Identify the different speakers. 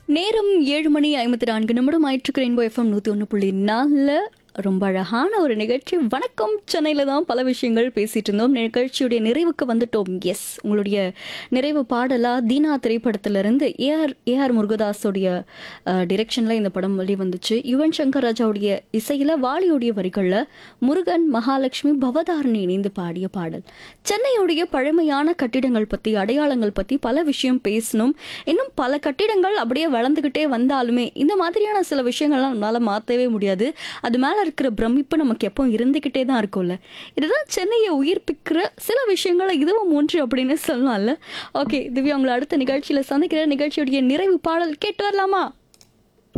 Speaker 1: நேரம் ஏழு மணி ஐம்பத்தி நான்கு நிமிடம் ஆயிற்றுக்கு ரெயின்போ எஃப்எம் நூற்றி ஒன்று புள்ளி நாலில் ரொம்ப அழகான ஒரு நிகழ்ச்சி வணக்கம் சென்னையில் தான் பல விஷயங்கள் பேசிட்டு இருந்தோம் நிகழ்ச்சியுடைய நிறைவுக்கு வந்துட்டோம் எஸ் உங்களுடைய நிறைவு பாடலா தீனா திரைப்படத்திலிருந்து ஏஆர் ஏஆர் முருகதாஸோடைய டிரெக்ஷனில் இந்த படம் வெளி வந்துச்சு யுவன் சங்கர் ராஜாவுடைய இசையில் வாலியுடைய வரிகளில் முருகன் மகாலட்சுமி பவதாரணி இணைந்து பாடிய பாடல் சென்னையுடைய பழமையான கட்டிடங்கள் பற்றி அடையாளங்கள் பற்றி பல விஷயம் பேசணும் இன்னும் பல கட்டிடங்கள் அப்படியே வளர்ந்துக்கிட்டே வந்தாலுமே இந்த மாதிரியான சில விஷயங்கள்லாம் நம்மளால மாற்றவே முடியாது அது மேலே இருக்கிற பிரமிப்பு நமக்கு எப்போ இருந்துக்கிட்டே தான் இருக்கும்ல இதுதான் சென்னையை உயிர்ப்பிக்கிற சில விஷயங்களை இதுவும் ஒன்று அப்படின்னு சொல்லலாம்ல ஓகே திவ்யா உங்களை அடுத்த நிகழ்ச்சியில் சந்திக்கிற நிகழ்ச்சியுடைய நிறைவு பாடல் கேட்டு வரலாமா